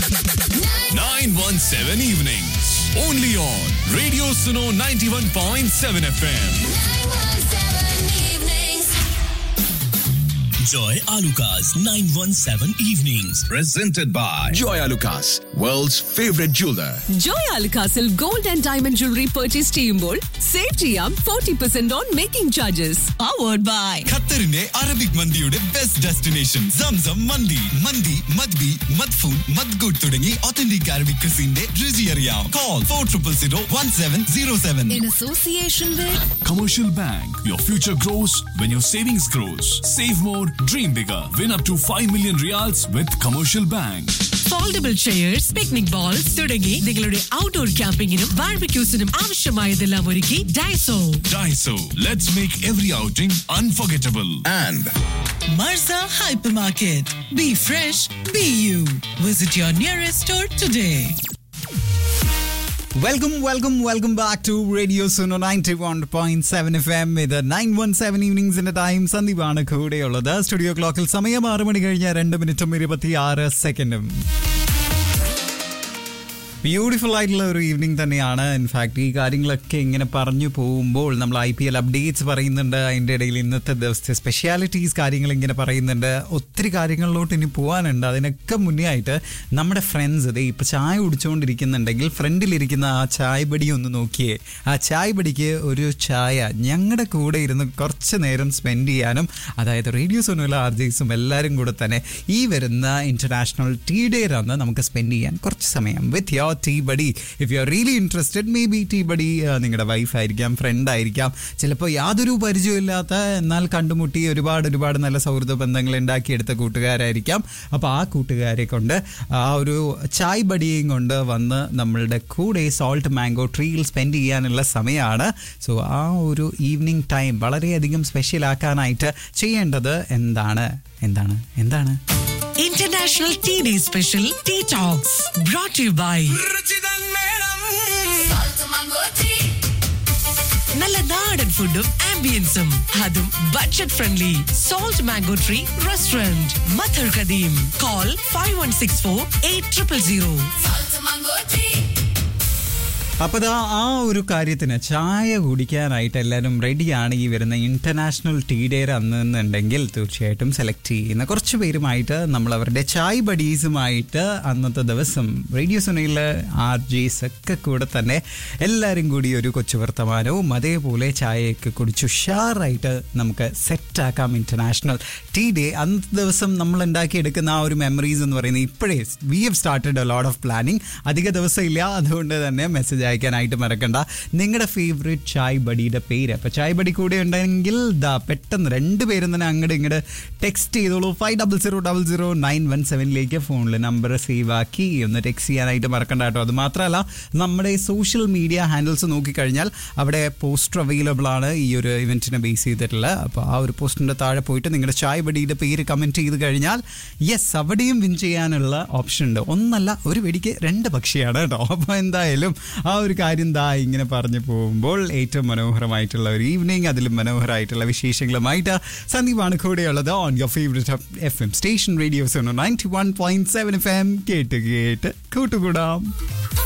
917 evenings. Only on Radio Suno 91.7 FM. Joy Alukas 917 Evenings. Presented by Joy Alukas, world's favorite jeweler. Joy അൽക്കാസിൽ gold and diamond jewellery purchase ചെയ്യുമ്പോൾ save ചെയ്യാം forty percent on making charges powered by ഖത്തറിന്റെ Arabic മന്തിയുടെ best destination സംസം മന്തി മന്തി മദ്ബി മദ്ഫൂൺ മദ്ഗുഡ് തുടങ്ങി ഒത്തന്റിക് അറബിക് ക്രിസിന്റെ രുചി അറിയാം call four triple zero one seven zero seven in association Commercial Bank. Your future grows when your savings grows. Save more, dream bigger. Win up to 5 million reals with Commercial Bank. Foldable chairs picnic bowls തുടങ്ങി നിങ്ങളുടെ outdoor ക്യാമ്പിങ്ങിനും ബാർബിക്യൂസിനും ആവശ്യമായതെല്ലാം ഒരുക്കി Daiso Daiso. Let's make every outing unforgettable. And മർസ hypermarket be fresh be you visit your nearest store today welcome welcome welcome back to radio Suno ninety one point seven F M ഇത് nine one seven ഈവനിങ്സിന്റെ time സന്ദീപാണ് കൂടെയുള്ളത് studio ക്ലോക്കിൽ സമയം ആറ് മണി കഴിഞ്ഞ രണ്ട് മിനിറ്റും ഇരുപത്തി ആറ് സെക്കൻഡും ബ്യൂട്ടിഫുൾ ആയിട്ടുള്ള ഒരു ഈവനിങ് തന്നെയാണ് ഇൻഫാക്ട് ഈ കാര്യങ്ങളൊക്കെ ഇങ്ങനെ പറഞ്ഞു പോകുമ്പോൾ നമ്മൾ ഐ പി എൽ അപ്ഡേറ്റ്സ് പറയുന്നുണ്ട് അതിൻ്റെ ഇടയിൽ ഇന്നത്തെ ദിവസത്തെ സ്പെഷ്യാലിറ്റീസ് കാര്യങ്ങൾ ഇങ്ങനെ പറയുന്നുണ്ട് ഒത്തിരി കാര്യങ്ങളിലോട്ട് ഇനി പോകാനുണ്ട് അതിനൊക്കെ മുന്നേ ആയിട്ട് നമ്മുടെ ഫ്രണ്ട്സ് ഇതേ ഇപ്പോൾ ചായ കുടിച്ചുകൊണ്ടിരിക്കുന്നുണ്ടെങ്കിൽ ഫ്രണ്ടിലിരിക്കുന്ന ആ ചായ ബടി ഒന്ന് നോക്കിയേ ആ ചായ ബടിക്ക് ഒരു ചായ ഞങ്ങളുടെ കൂടെ ഇരുന്ന് കുറച്ച് നേരം സ്പെൻഡ് ചെയ്യാനും അതായത് റേഡിയോ സോണുള്ള ആർ ജെയ്സും എല്ലാവരും കൂടെ തന്നെ ഈ വരുന്ന ഇന്റർനാഷണൽ ടീ ഡേ അന്ന് നമുക്ക് സ്പെൻഡ് ചെയ്യാൻ കുറച്ച് സമയം with your tea buddy if you are really interested maybe tea buddy നിങ്ങളുടെ വൈഫ് ആയിരിക്കാം ഫ്രണ്ട് ആയിരിക്കാം ചിലപ്പോൾ യാതൊരു പരിചയമില്ലാത്ത എന്നാൽ കണ്ടുമുട്ടി ഒരുപാട് ഒരുപാട് നല്ല സൗഹൃദ ബന്ധങ്ങൾ ഉണ്ടാക്കിയെടുത്ത കൂട്ടുകാരായിരിക്കാം അപ്പോൾ ആ കൂട്ടുകാരെ കൊണ്ട് ആ ഒരു ചായ് ബഡിയും കൊണ്ട് വന്ന് നമ്മളുടെ കൂടെ സോൾട്ട് മാംഗോ ട്രീയിൽ സ്പെൻഡ് ചെയ്യാനുള്ള സമയമാണ് സോ ആ ഒരു ഈവനിങ് ടൈം വളരെയധികം സ്പെഷ്യൽ ആക്കാനായിട്ട് ചെയ്യേണ്ടത് എന്താണ് എന്താണ് എന്താണ് international tea day special tea talks brought you by നല്ല നാടൻ ഫുഡും ആംബിയൻസും അതും budget friendly salt mango tree restaurant മഥർ കദീം call five one six four eight triple zero അപ്പോൾ ദാ ആ ഒരു കാര്യത്തിന് ചായ കുടിക്കാനായിട്ട് എല്ലാവരും റെഡിയാണ് ഈ വരുന്ന ഇന്റർനാഷണൽ ടീ ഡേ അന്നുണ്ടെങ്കിൽ തീർച്ചയായിട്ടും സെലക്ട് ചെയ്യുന്ന കുറച്ച് പേരുമായിട്ട് നമ്മൾ അവരുടെ ചായ് ബഡീസുമായിട്ട് അന്നത്തെ ദിവസം റേഡിയോ സുനയിലെ ആർ ജെസ് ഒക്കെ കൂടെ തന്നെ എല്ലാവരും കൂടി ഒരു കൊച്ചു വർത്തമാനവും അതേപോലെ ചായയൊക്കെ കുടിച്ച് ഉഷാറായിട്ട് നമുക്ക് സെറ്റാക്കാം ഇന്റർനാഷണൽ ടീ ഡേ അന്നത്തെ ദിവസം നമ്മൾ ഉണ്ടാക്കിയെടുക്കുന്ന ആ ഒരു മെമ്മറീസ് എന്ന് പറയുന്നത് ഇപ്പോഴേ we have started a lot of planning അധിക ദിവസം ഇല്ല അതുകൊണ്ട് തന്നെ മെസ്സേജ് അയക്കാനായിട്ട് മറക്കണ്ട നിങ്ങളുടെ ഫേവറേറ്റ് ചായ് ബഡിയുടെ പേര് അപ്പോൾ ചായ് ബഡി കൂടെ ഉണ്ടെങ്കിൽ ദാ പെട്ടെന്ന് രണ്ട് പേരും തന്നെ അങ്ങോട്ട് ഇങ്ങോട്ട് ടെക്സ്റ്റ് ചെയ്തോളൂ five double zero double zero nine one സെവനിലേക്ക് ഫോണിൽ നമ്പർ സേവ് ആക്കി ഒന്ന് ടെക്സ്റ്റ് ചെയ്യാനായിട്ട് മറക്കണ്ട കേട്ടോ അത് മാത്രമല്ല നമ്മുടെ സോഷ്യൽ മീഡിയ ഹാൻഡിൽസ് നോക്കിക്കഴിഞ്ഞാൽ അവിടെ പോസ്റ്റർ അവൈലബിൾ ആണ് ഈ ഒരു ഇവൻറ്റിനെ ബേസ് ചെയ്തിട്ടുള്ള അപ്പോൾ ആ ഒരു പോസ്റ്ററിൻ്റെ താഴെ പോയിട്ട് നിങ്ങളുടെ ചായ് ബഡിയുടെ പേര് കമൻറ്റ് ചെയ്ത് കഴിഞ്ഞാൽ യെസ് അവിടെയും വിൻ ചെയ്യാനുള്ള ഓപ്ഷൻ ഉണ്ട് ഒന്നല്ല ഒരു വെടിക്ക് രണ്ട് പക്ഷിയാണ് കേട്ടോ അപ്പോൾ എന്തായാലും ആ ഒരു കാര്യം ദാ ഇങ്ങനെ പറഞ്ഞു പോകുമ്പോൾ ഏറ്റവും മനോഹരമായിട്ടുള്ള ഒരു ഈവനിങ് അതിലും മനോഹരമായിട്ടുള്ള വിശേഷങ്ങളുമായിട്ട് സന്ദീപാണ് കൂടെയുള്ളത് on your favourite F M station radio's ninety one point seven F M കേട്ട് കേട്ട് കൂട്ടുകൂടാം